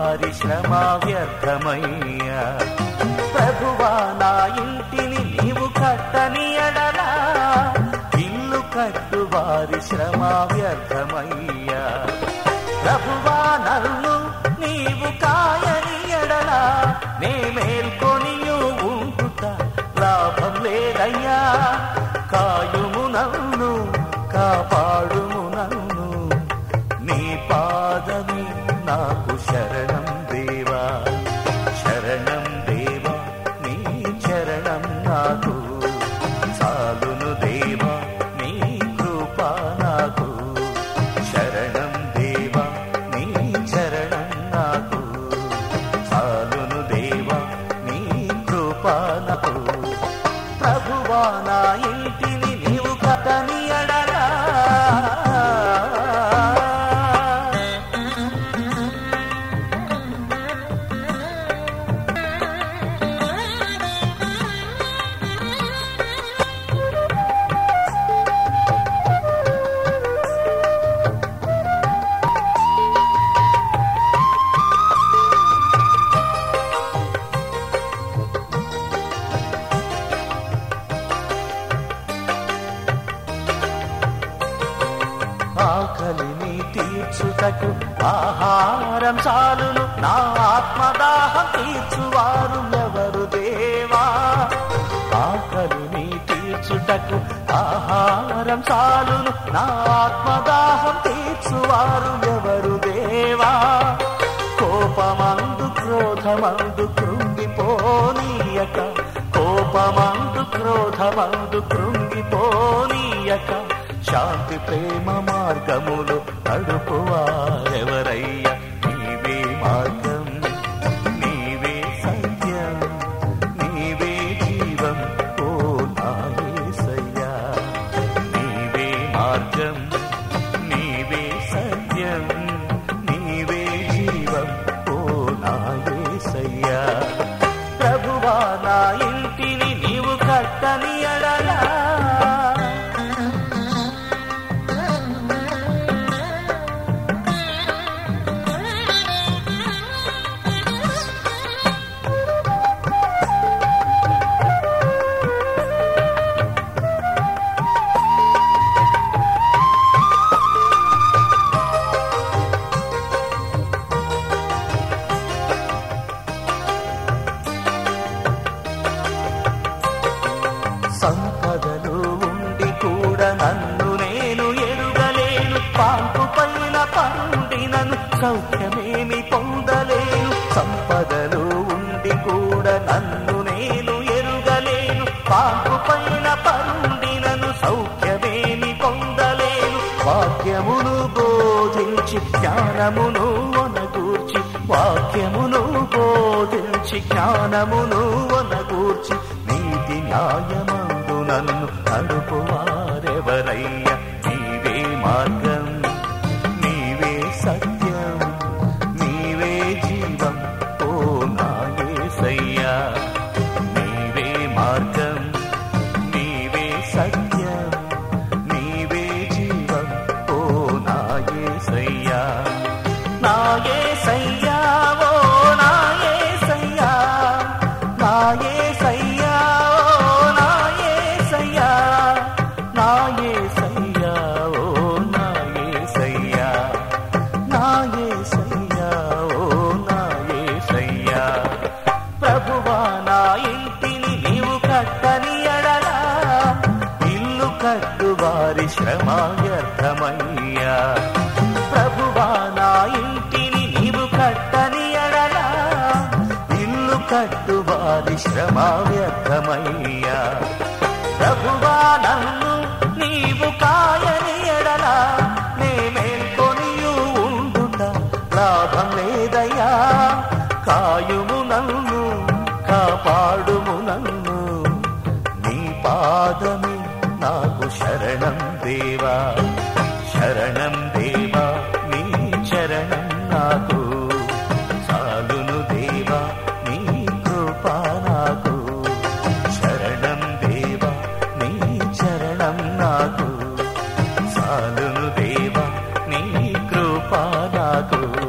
వారి శ్రమ వ్యర్థమయ్యా ప్రభువా నా ఇంటిని నీవు కట్టని ఎడలా ఇల్లు కట్టు వారి శ్రమ వ్యర్థమయ్యా ప్రభువా నన్ను నీవు కాయని ఎడలా నే మేల్కొనియు ఉంటుట లాభం లేదయ్యా కాయుము నన్ను కాపాడుము నన్ను నీ పాదమే నాకు శరణం దేవా శరణం దేవా నీ చరణం నాకు చాలును దేవా నీ కృప నాకు శరణం దేవా నీ చరణం నాకు చాలును దేవా నీ కృప నాకు ప్రభువా నా ఇంటిని నీవు కథని అడగా ఆకలిని తీర్చుటకు ఆహారం చాలును నా ఆత్మదాహం తీర్చువారు ఎవరు దేవా ఆకలిని తీర్చుటకు ఆహారం చాలును నా ఆత్మదాహం తీర్చువారు ఎవరు దేవా కోపమందు క్రోధమందు కృంగిపోనీయక కోపమందు క్రోధమందు కృంగిపోనీయక శాంతి ప్రేమ మార్గములు నడుపువారెవరయ్యా నీవే మార్గం నీవే సత్యం నీవే జీవం ఓ నాయసయ్యా నీవే మార్గం నీవే సత్యం నీవే జీవం ఓ నాయసయ్యా ప్రభువా నా ఇంటిని నీవు కట్టని అడలా సంపదలు ఉండి కూడా నన్ను నేను ఎరుగలేను పాంపు పైన పండినను సౌఖ్యమేమి పొందలేను సంపదలు ఉండి కూడా నన్ను నేను ఎరుగలేను పాంపు పైన పండినను సౌఖ్యమేమి పొందలేను వాక్యమును బోధించి జ్ఞానమును వనగూర్చి వాక్యమును బోధించి జ్ఞానమును వనగూర్చి నీతి న్యాయమందు నన్ను నడుపువారెవరయ్యా నీవే మార్గం నీవే సత్యం నీవే జీవం ఓ నాయసయ్యా నీవే మార్గం నీవే సత్యం నీవే జీవం ఓ నాయసయ్యా నాయసయ్యా ఓ నాయసయ్యా నాయసయ్యా ఓ నాయసయ్యా నాయసయ్యా ఓ నాయసయ్యా నాయసయ్యా ఓ నాయసయ్యా ప్రభువా నా ఇంటిని నీవు కట్టని ఎడలా ఇల్లు కట్టు వారి శ్రమ వ్యర్థమయ్యా ప్రభువా నా ఇంటిని నీవు కట్టని ఎడలా ఇల్లు కట్టు వారి శ్రమ వ్యర్థమయ్యా ప్రభువా నన్ను నీవు కాయని ఎడలా నే మేల్కొనియు ఉండుట లాభం లేదయ్యా కాయుము నన్ను కాపాడుము నన్ను నీ పాదమే నాకు శరణం దేవా శరణం దేవా నీ చరణం నాకు చాలును దేవా నీ కృప నాకు శరణం దేవా నీ చరణం నాకు చాలును దేవా నీ కృప నాకు